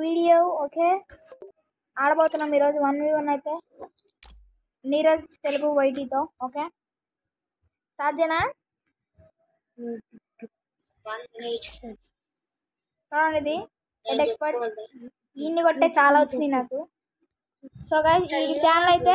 Video okay ఆడబోతున్నాం ఈరోజు one v one అయితే నీరజ్ తెలుగు వైటీతో ఓకే స్టార్ట్ చేయనా చూడండి ఇది హెడ్ ఎక్స్పర్ట్ ఈయన్ని కొట్టే చాలా వచ్చినాయి నాకు సో గైస్ ఈ ఛానల్ అయితే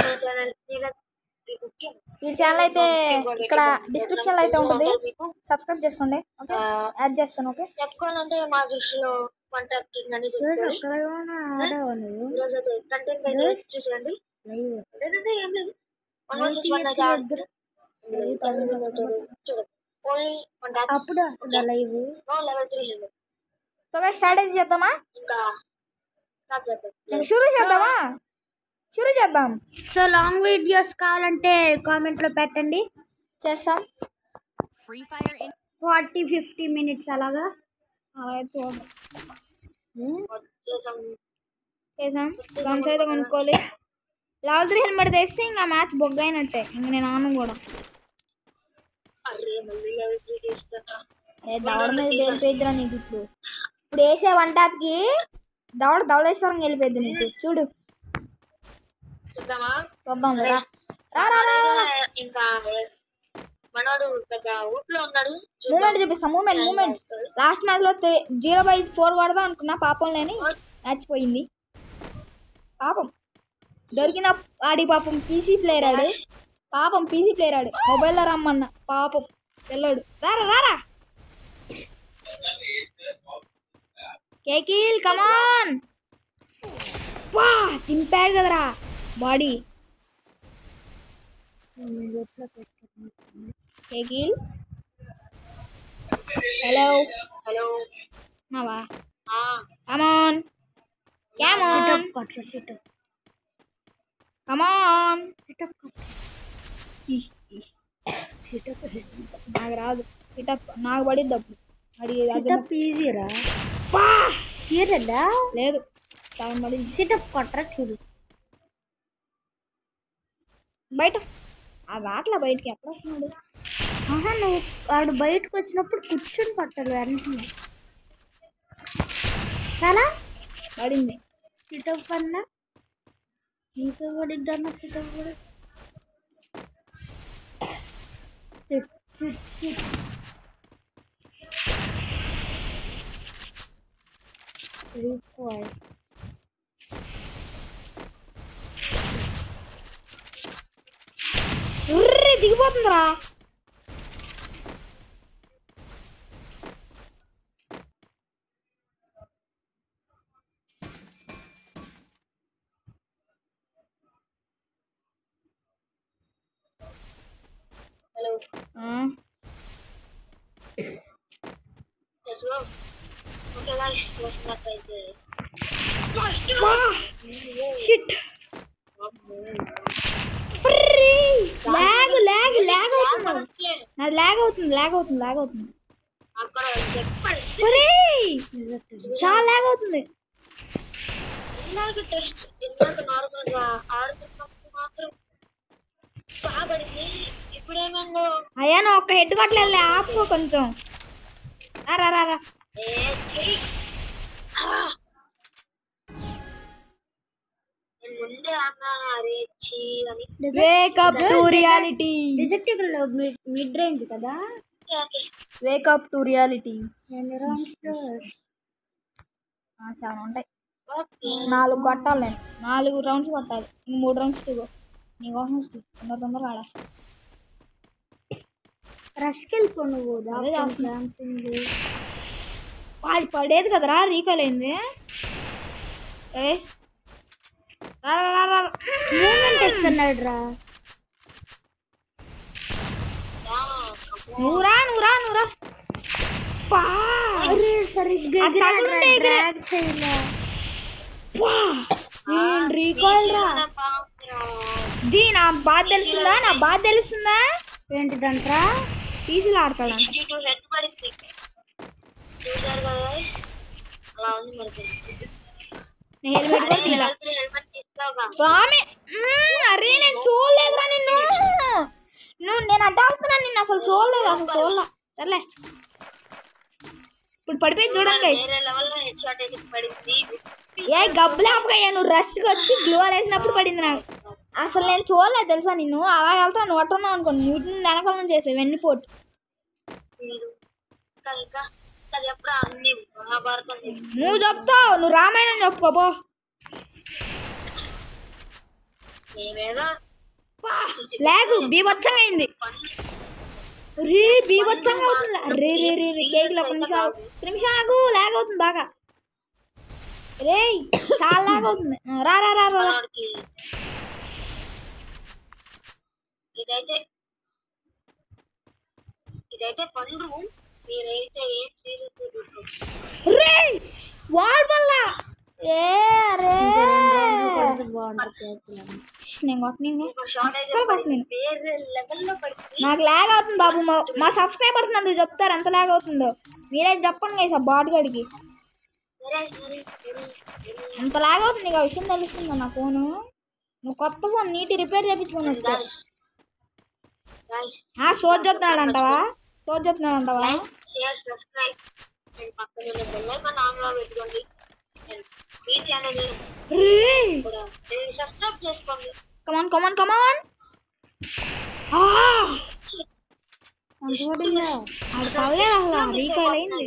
ఈ ఛానల్ అయితే ఇక్కడ డిస్క్రిప్షన్ లో అయితే ఉంటుంది సబ్స్క్రైబ్ చేసుకోండి ఓకే యాడ్ చేస్తాను ఓకే చెప్పుకోవాలంటే మా దృష్టిలో కాంటాక్టింగ్ అని చెప్తారు ఈరోజు అయితే కంటెంట్ అయితే చూసేయండి లేదంటే ఏం లేదు వన్ వన్ సిక్స్ వన్ అయితే ఆడుతున్నారు. చూడండి ఓన్లీ కాంటాక్ట్ అప్పుడు లైవ్ నో లెవెల్ త్రీ లేదు సో గైస్ స్టార్ట్ అయితే చేద్దామా ఇంకా స్టార్ట్ చేద్దాం నేను షురూ చేద్దామా షురూ చేద్దాం సో లాంగ్ వీడియోస్ కావాలంటే కామెంట్ లో పెట్టండి చేస్తాం Free Fire in forty fifty minutes అలాగా అలాగే చూద్దాం చేసాం చేసాం గన్స్ అయితే కొనుక్కోవాలి లెవెల్ త్రీ హెల్మెట్ తెస్తే ఇంకా మ్యాచ్ బొగ్గైనట్టే ఇంక నేను ఆను కూడా అరే మళ్ళీ లెవెల్ త్రీ తీసుకుంటా అరే దవడ మీద వెళ్ళిపోయిద్దిరా నీకు ఇప్పుడు ఇప్పుడు వేసే వన్ టాప్కి దవడ ధవళేశ్వరం వెళ్ళిపోయింది నీకు చూడు చూద్దామా చూద్దాం రా రా రా రా రా. ఇంకా మనోడు పెద్ద ఊట్లో ఉన్నాడు మూమెంట్ చూపిస్తాం మూమెంట్ మూమెంట్ లాస్ట్ మ్యాచ్ లో జీరో బై ఫోర్ కొడదాం అనుకున్నా పాపం లేని మ్యాచ్ పోయింది పాపం దొరికిన ఆడి పాపం పీసీ ప్లేయర్ ఆడు పాపం పీసీ ప్లేయర్ ఆడు మొబైల్లో రమ్మన్న పాపం పిల్లడు రారా రారా కేకిల్ కమాన్ వా తింపాడు కదరా బాడీ కేకిల్ హలో హలో మావా ఆ కమాన్ కమాన్ కొట్ర సీట్ కమాన్ నాకు రాదు హిటప్ నాకు పడిద్ది అప్పుడు అడిగి సిటప్ ఈజీరా పా! తీరదా లేదు సగం పడింది సిటప్ కొట్ర చూడు బయట ఆ వాట్ల బయటికి ఎక్కడ వస్తున్నాడు ఆహా నువ్వు వాడు బయటకు వచ్చినప్పుడు కూర్చొని పట్టాలి వెంటనే చాలా పడింది సిటప్ అన్నా ఇంకా పడిద్దన్న సిటప్ కూడా సిట్ సిట్ సిట్ రీకాల్ ఉర్రి దిగిపోతుందిరా హలో ఆ, చేసు ఓకే గాయ్స్ చూసినట్లయితే వా! షిట్ ఉర్రి! లాగ్ లాగ్ లాగ్ అవుతుంది నాది లాగ్ అవుతుంది లాగ్ అవుతుంది లాగ్ అవుతుంది అక్కడ చెప్పండి ఒరేయ్! చాలా లాగ్ అవుతుంది ఇందాక టెస్ట్ ఇందాక నార్మల్ గా ఆడుతున్నప్పుడు మాత్రం బాగా పడింది ఇప్పుడేమైందో అయ్యా నువ్వు ఒక్క హెడ్ కొట్టలేదు ఆపుకో కొంచెం రా రా రా రా ఏ చెయ్యి. ఆ! నేను ముందే అన్నాను అరే చీ అని వేకప్ టు రియాలిటీ డిజెక్టివ్ లో మిడ్ రేంజ్ కదా okay, okay. Wake up to reality ఎన్ని రౌండ్స్ సెవెన్ ఉంటాయి ఓకే నాలుగు కొట్టాలి నేను నాలుగు రౌండ్స్ కొట్టాలి ఇంక మూడు రౌండ్స్ ఇగో నీకోసం వస్తే తొందర తొందరగా ఆడేస్తా రష్కి వెళ్ళిపో నువ్వు అదే చేస్తున్నా. క్యాంపింగ్ వాడి పడేది కదరా రీకాల్ అయింది ఏస్. రా, రా, రా, రా. మూమెంట్ ఇస్తున్నాడు రా నువ్వు రా నువ్వు రా నువ్వు రా పా! అరే సరిగ్గా ఆ తగులుండే ఎగిరే. డ్రాగ్ చేయలే పా! ఏం రీకాల్ రా దీ నా బాధ తెలుస్తుందా నా బాధ తెలుస్తుందా ఏంటిదంట్రా పీజీలు ఆడతాడంట సిక్స్టీ టూ హెడ్ పడింది చూసారు కదా అలా ఉంది మరి నేను హెల్మెట్ కూడా తీలా హెల్మెట్ తీసుకోగా స్వామి మ్మ్, అరే నేను చూడలేదురా నిన్ను నువ్వు నేను అడ్డాడుతున్నా నిన్ను అసలు చూడలేదు అసలు చూడలే సర్లే ఇప్పుడు పడిపోయింది చూడండి guys. వేరే లెవెల్లో హెడ్ షాట్ అయితే పడింది ఏ గబ్బులాపగా నువ్వు రష్కి వచ్చి గ్లో వేసినప్పుడు పడింది నాకు అసలు నేను చూడలేదు తెలుసా నిన్ను అలా వెళ్తా నువ్వు అట్టున్నావు అనుకోండి వీటిని వెనకాల నుంచి చేసావు వెన్నుపోటు మీరు ఇంకా ఇంకా ఇంకా ఎప్పుడు అన్ని మహాభారతం చెప్పు. నువ్వు చెప్తావు నువ్వు రామాయణం చెప్పుకోబో నేనేదో లేగు బీభత్సంగా అయింది రే బీభత్సంగా అవుతుంది రే రే రే రే కేకులు ఒక నిమిషం ఆగు. ఒక నిమిషం ఆగు లాగ్ అవుతుంది బాగా రే చాలా లాగ్ అవుతుంది ఆ, రా రా రా రా రా. వాడికి ఇదైతే ఇదైతే పండు మీరైతే ఏం సీరియస్ రే వాల్ వల్ల ఏ రే బాగుంటుంది కేకులు నేను కొట్టను షార్ట్ అయితే అస్సలు కొట్టను వేరే లెవెల్లో పడింది నాకు లాగ్ అవుతుంది బాబు మా మా సబ్స్క్రైబర్స్ నన్ను చెప్తారు ఎంత లాగ్ అవుతుందో మీరే చెప్పండి కదా సార్ బాటుగాడికి సరే సరే సరే సరే ఎంత లాగ్ అవుతుంది నీకు ఆ విషయం తెలుస్తుందా నా ఫోను నువ్వు కొత్త ఫోన్ నీటి రిపేర్ చేయించుకొని వచ్చా guys ఆ సోజ్ చెప్తున్నాడు అంటావా సోజ్ చెప్తున్నాడు అంటావా షేర్ సబ్స్క్రైబ్ అండ్ పక్కన ఉన్న బెల్ ఐకాన్ ఆన్ లో పెట్టుకోండి And మీ ఛానల్ రే కూడా సబ్స్క్రైబ్ చేసుకోండి కమాన్ కమాన్ కమాన్ అంత పడిందా అది పర్లేదు అసలు రీకాల్ అయింది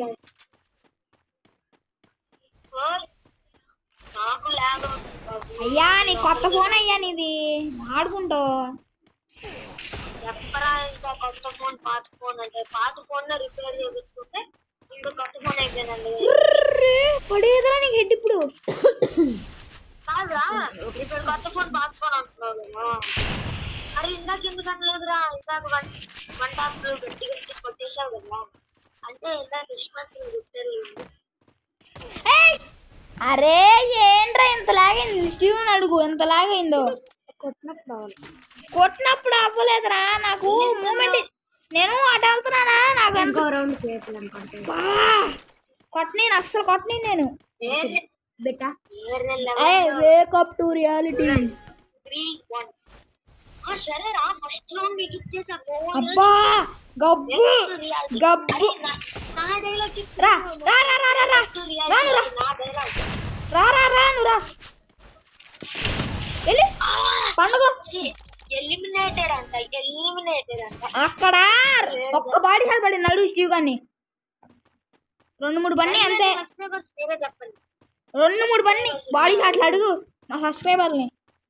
ఫోర్ నాకు లాగ్ అవుతుంది బాబు. అయ్యా నీ కొత్త ఫోన్ అయ్యా నీది ఆడుకుంటావు ఎప్పరా ఇంకా కొత్త ఫోన్ పాత ఫోన్ అంటే పాత ఫోన్ రిపేర్ చేయించుకుంటే ఇంకా కొత్త ఫోన్ అయిపోయిందండి రే, పడేదిరా నీకు హెడ్ ఇప్పుడు కాదురా ఇప్పుడు కొత్త ఫోన్ పాత ఫోన్ అంటున్నావు కదా అరే ఇందాక ఎందుకు అనలేదురా ఇందాక వన్ వన్ టాప్ గట్టి గట్టి కొట్టేసావు కదా అంటే ఇందాక క్రిస్మస్ రిపేర్ ఏయ్! అరే ఏంట్రా ఇంత లాగైంది స్టీవెన్ అడుగు ఎంత లాగైందో కొట్టినప్పుడు అవ్వాలి కొట్టినప్పుడు అవ్వలేదురా నాకు మూమెంట్ నేను అటు వెళ్తున్నానా నాకు ఎంత ఇంకో రౌండ్ కేకులు అనుకుంటే బా కొట్టని అస్సలు కొట్టని నేను వేరే బెట్టా వేరే అరే level wake up to reality three one సరేరా ఫస్ట్ రౌండ్ నీకు ఇచ్చేసా ఫోన్ అబ్బా గబ్బు గబ్బు నా డైలాగ్ రా రా రా రా రా రా రాను రా నా డైలాగ్ రా రా రా నువ్వు రా వెళ్ళి పండుగ ఎలిమినేటెడ్ అంట ఎలిమినేటెడ్ అంట అక్కడ ఒక్క బాడీ షాట్ పడింది నడు స్టీవ్ గాని రెండు మూడు పన్ని అంతే సబ్స్క్రైబర్స్ మీరే చెప్పండి రెండు మూడు పన్ని బాడీ షాట్లు అడుగు మా సబ్స్క్రైబర్ని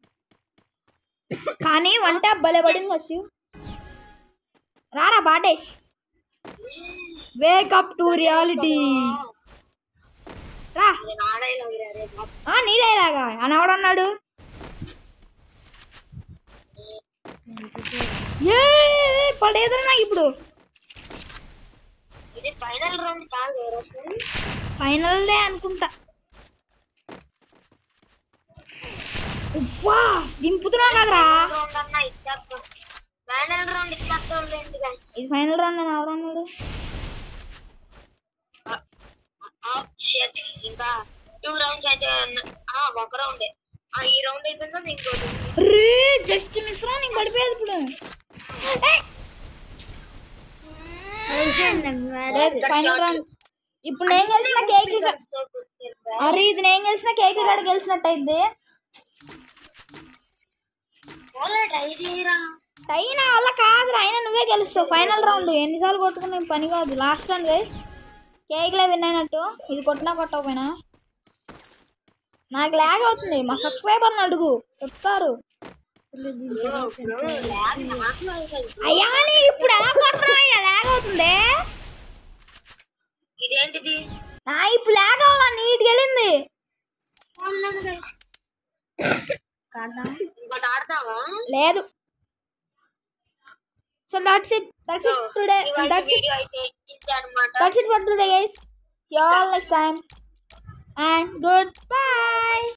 కానీ వన్ ట్యాప్ భలే పడింది ఫస్ట్ రారా బాటేష్ వేకప్ టు రియాలిటీ రా ఇది నా డైలాగ్ రే బాబు. ఆ నీలేలాగా అని ఎవడన్నాడు ఏ పడేదరా నాకు ఇప్పుడు ఇది ఫైనల్ రౌండ్ కాదు రసం ఫైనల్దే అనుకుంటా ఉప్పా దింపుతున్నావు కదరా రౌండ్ అన్నా ఇచ్చేస్తాం ఫైనల్ రౌండ్ ఇచ్చేస్తాం ఏంటి guys? ఇది ఫైనల్ రౌండ్ అని ఎవరన్నాడు ఆ, shit. ఇంకా టూ రౌండ్స్ అయితే ఉన్న- ఆ, ఒక రౌండే ఆ, ఈ రౌండ్ అయిపోయిందా ఇంకోటి ఉంది. రే జస్ట్ మిస్ రా నీకు పడిపోయేది ఇప్పుడు ఫైనల్ రౌండ్ ఇప్పుడు నేను గెలిచిన కేక్ సో good తెలుసా? అరే ఇది నేను గెలిచిన కేక్ కాడ గెలిచినట్టు అయింది పోలే, try చేయరా. అయినా వల్ల కాదురా అయినా నువ్వే గెలుస్తావు ఫైనల్ రౌండ్ ఎన్నిసార్లు కొట్టుకునే పని కాదు లాస్ట్ రౌండ్ కేక్లే విన్ అయినట్టు ఇది కొట్టినా కొట్టకపోయినా నాకు లాగ్ అవుతుంది మా సబ్స్క్రైబర్ని అడుగు చెప్తారు Bro, lag నాకు అసలు. అయ్యా నీ ఇప్పుడు ఎలా కొట్టరా అయ్యా లాగ్ అవుతుంది ఇదేంటిది నా ఇప్పుడు లాగ్ అవ్వాలా నీట్గా వెళ్ళింది ఫోన్లోనే guys. ఇంకోటి ఆడతావా లేదు so that's it that's it today ఇవాళ దట్స్ ఇట్ వీడియో అయితే ఇచ్చారనమాట that's it for today guys see you all next time and goodbye